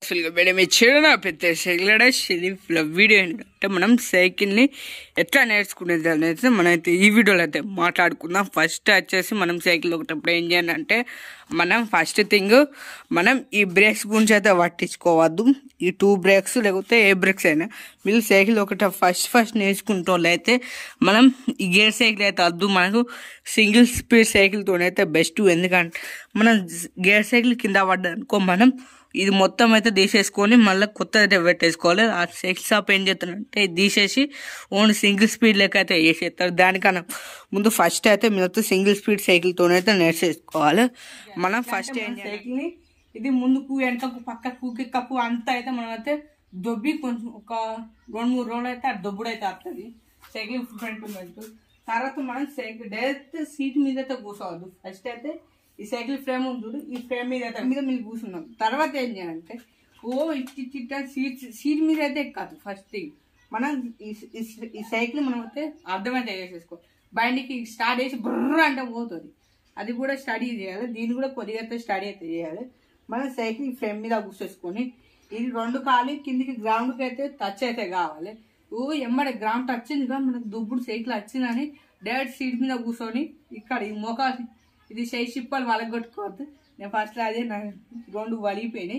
అసలు మేడం ఇచ్చేయడం పెద్ద సైకిల్ ఇది వీడియో ఏంటంటే మనం సైకిల్ని ఎట్లా నేర్చుకునేది అనేది మనం అయితే ఈ వీడియోలో అయితే మాట్లాడుకుందాం ఫస్ట్ వచ్చేసి మనం సైకిల్ ఒకటప్పుడు ఏం చేయాలంటే మనం ఫస్ట్ థింగ్ మనం ఈ బ్రేక్స్ గురించి అయితే పట్టించుకోవద్దు ఈ టూ బ్రేక్స్ లేకపోతే ఏ బ్రేక్స్ అయినా మీరు సైకిల్ ఒకట ఫస్ట్ ఫస్ట్ నేర్చుకుంటే వాళ్ళు అయితే మనం ఈ గేర్ సైకిల్ అయితే వద్దు మనకు సింగిల్ స్పీడ్ సైకిల్తోనైతే బెస్ట్ ఎందుకంటే మనం గేర్ సైకిల్ కింద పడ్డనుకో మనం ఇది మొత్తం అయితే తీసేసుకొని మళ్ళీ కొత్త అయితే పెట్టేసుకోవాలి ఆ సైకిల్ షాప్ ఏం చేస్తారంటే ఇది తీసేసి ఓన్లీ సింగిల్ స్పీడ్ లెక్క అయితే వేసేస్తారు దానికన్నా ముందు ఫస్ట్ అయితే మీరు సింగిల్ స్పీడ్ సైకిల్తోనైతే నేర్చేసుకోవాలి మనం ఫస్ట్ ఏం సైకిల్ని ఇది ముందుకు వెనకకు పక్కకు కిక్కకు అంతా అయితే మనం అయితే దొబ్బి కొంచెం ఒక రెండు మూడు రోజులు అయితే ఆ దొబ్బుడు అయితే వస్తుంది సైకిల్ ఫ్రంట్ ఉన్నట్టు తర్వాత మనం సైకిల్ డైరెక్ట్ సీట్ మీద అయితే కూర్చోవద్దు ఫస్ట్ అయితే ఈ సైకిల్ ఫ్రేమ్ ఉంది చూడు ఈ ఫ్రేమ్ మీద అయితే మీద మీరు కూర్చున్నాం తర్వాత ఏం చేయాలంటే ఓ ఇట్టి ఇట్ట సీట్ సీట్ మీద అయితే ఎక్కాదు ఫస్ట్ థింగ్ మనం ఈ ఈ- ఈ సైకిల్ మనం అయితే అర్థమైతే చేసేసుకో బండికి స్టార్ట్ చేసి బుర్ర అంటే పోతుంది అది కూడా స్టడీ చేయాలి దీన్ని కూడా కొద్దిగా అయితే స్టడీ అయితే చేయాలి మనం సైకిల్ ఫ్రేమ్ మీద కూర్చేసుకొని ఇది రెండు కాలు కిందికి గ్రౌండ్కి అయితే టచ్ అయితే కావాలి ఓ ఎమ్మడి గ్రౌండ్ టచ్ అయిందిగా మనకు దుబ్బుడు సైకిల్ వచ్చిందని డైరెక్ట్ సీట్ మీద కూర్చొని ఇక్కడ ఈ మోకాలు ఇది సై షిప్పలు వాళ్ళకి కొట్టుకోవద్దు నేను ఫస్ట్ అదే నా రెండు వలిగిపోయినాయి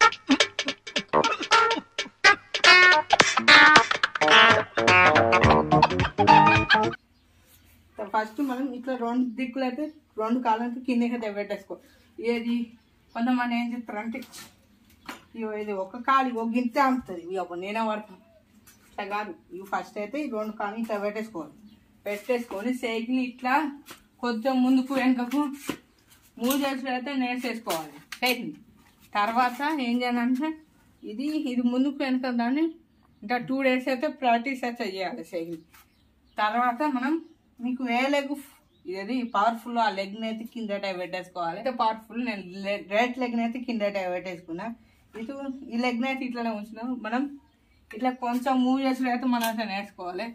ఫస్ట్ మనం ఇట్లా రెండు దిక్కులు అయితే రెండు కాళ్ళకి కిందకి అయితే పెట్టేసుకో ఏది కొంతమంది ఏం చెప్తారంటే ఇగో ఇది ఒక కాలు ఇగో గింతే అమ్ముతుంది ఇక నేనే పడతాను ఇట్లా కాదు ఇవి ఫస్ట్ అయితే ఈ రెండు కాలు ఇట్లా పెట్టేసుకోవాలి పెట్టేసుకొని సైకిల్ ఇట్లా కొంచెం ముందుకు వెనకకు మూడు చేతులు అయితే నేర్చేసుకోవాలి సైకిల్ తర్వాత ఏం చేయాలంటే ఇది ఇది ముందుకు వెనక దాన్ని ఇంకా టూ డేస్ అయితే ప్రాక్టీస్ అయితే చేయాలి సైకిల్ తర్వాత మనం మీకు ఏ లెగ్ ఇది పవర్ఫుల్ ఆ లెగ్ అయితే కింద టైప్ పెట్టేసుకోవాలి అయితే పవర్ఫుల్ నేను రైట్ లెగ్ అయితే కింద టైప్ పెట్టేసుకున్నా ఇటు ఈ లెగ్ అయితే ఇట్లానే ఉంచినాం మనం ఇట్లా కొంచెం మూవ్ చేసి అయితే మనం అయితే నేర్చుకోవాలి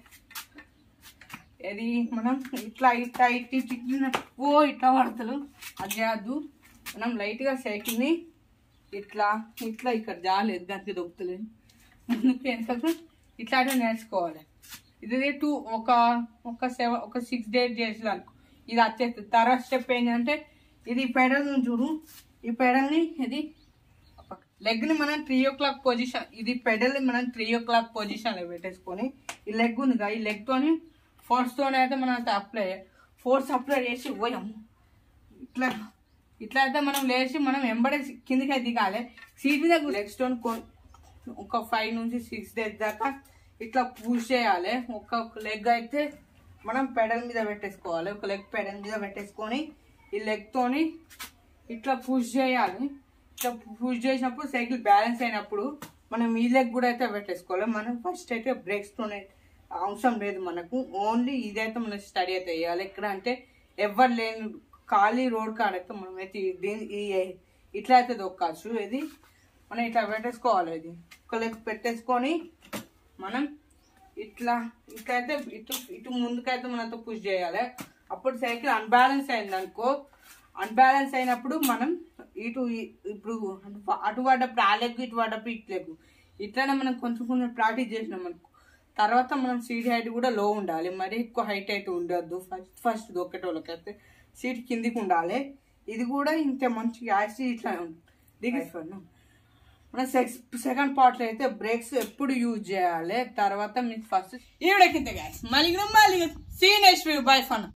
ఇది మనం ఇట్లా ఇట్లా ఇటు ఇటు ఇట్లా ఓ ఇట్లా పడతలు అది చేయద్దు మనం లైట్గా సైకిల్ని ఇట్లా ఇట్లా ఇక్కడ జాలేదు దానికి దొక్కుతలేదు ముందుకు వెనకకు ఇట్లాంటివి నేర్చుకోవాలి ఇది టూ ఒక ఒక సెవెన్ ఒక సిక్స్ డేట్ చేసిన అనుకో ఇది వచ్చేస్తుంది తర్వాత స్టెప్ ఏంటంటే ఇది పెడల్ చూడు ఈ పెడల్ని ఇది లెగ్ని మనం త్రీ ఓ క్లాక్ పొజిషన్ ఇది పెడల్ని మనం త్రీ ఓ క్లాక్ పొజిషన్లో పెట్టేసుకొని ఈ లెగ్ ఉంది కదా ఈ లెగ్తోని ఫోర్స్తోనే అయితే మనం అయితే అప్లై ఫోర్స్ అప్లై చేసి పోయాము ఇట్లా ఇట్లా అయితే మనం లేచి మనం వెంబడే కిందికి అయితే దిగాలి సీట్ మీద లెగ్ స్టోన్ ఒక ఫైవ్ నుంచి సిక్స్ డేస్ దాకా ఇట్లా పుష్ చేయాలి ఒక లెగ్ అయితే మనం పెడల్ మీద పెట్టేసుకోవాలి ఒక లెగ్ పెడల్ మీద పెట్టేసుకొని ఈ లెగ్ తోని ఇట్లా పుష్ చేయాలి ఇట్లా పుష్ చేసినప్పుడు సైకిల్ బ్యాలెన్స్ అయినప్పుడు మనం ఈ లెగ్ కూడా అయితే పెట్టేసుకోవాలి మనం ఫస్ట్ అయితే బ్రేక్స్ తోనే అవసరం లేదు మనకు ఓన్లీ ఇదైతే మనం స్టడీ అయితే చేయాలి ఎక్కడ అంటే ఎవరు లేని ఖాళీ రోడ్ కాడైతే మనం అయితే ఈ- దీని ఈ ఇట్లా అయితే దొక్కచ్చు ఇది మనం ఇట్లా పెట్టేసుకోవాలి ఇది ఒక లెగ్ పెట్టేసుకొని మనం ఇట్లా ఇట్లయితే ఇటు ఇటు ముందుకైతే మనతో పుష్ చేయాలి అప్పుడు సైకిల్ అన్బ్యాలెన్స్ అయింది అనుకో అన్బ్యాలెన్స్ అయినప్పుడు మనం ఇటు ఇ- ఇప్పుడు అటు- అటు పడ్డప్పుడు ఆ లెగ్ ఇటు పడ్డప్పుడు ఇటు లెగ్ ఇట్లానే మనం కొంచెం కొంచెం ప్రాక్టీస్ చేసినాం అనుకో తర్వాత మనం సీట్ హైట్ కూడా లో ఉండాలి మరి ఎక్కువ హైట్ అయితే ఉండొద్దు ఫస్ట్ ఫస్ట్ దొక్కేటోళ్ళకైతే సీట్ కిందికి ఉండాలి ఇది కూడా ఇంత మంచి యాక్సి ఇట్లా ఉంటుంది దిగి మన సెక్స్ సెకండ్ పార్ట్లో అయితే బ్రేక్స్ ఎప్పుడు యూజ్ చేయాలి తర్వాత మీకు ఫస్ట్ ఈవిడకింత గ్యాస్ మళ్ళీ మళ్ళీ సీ నెక్స్ట్ బై ఫన్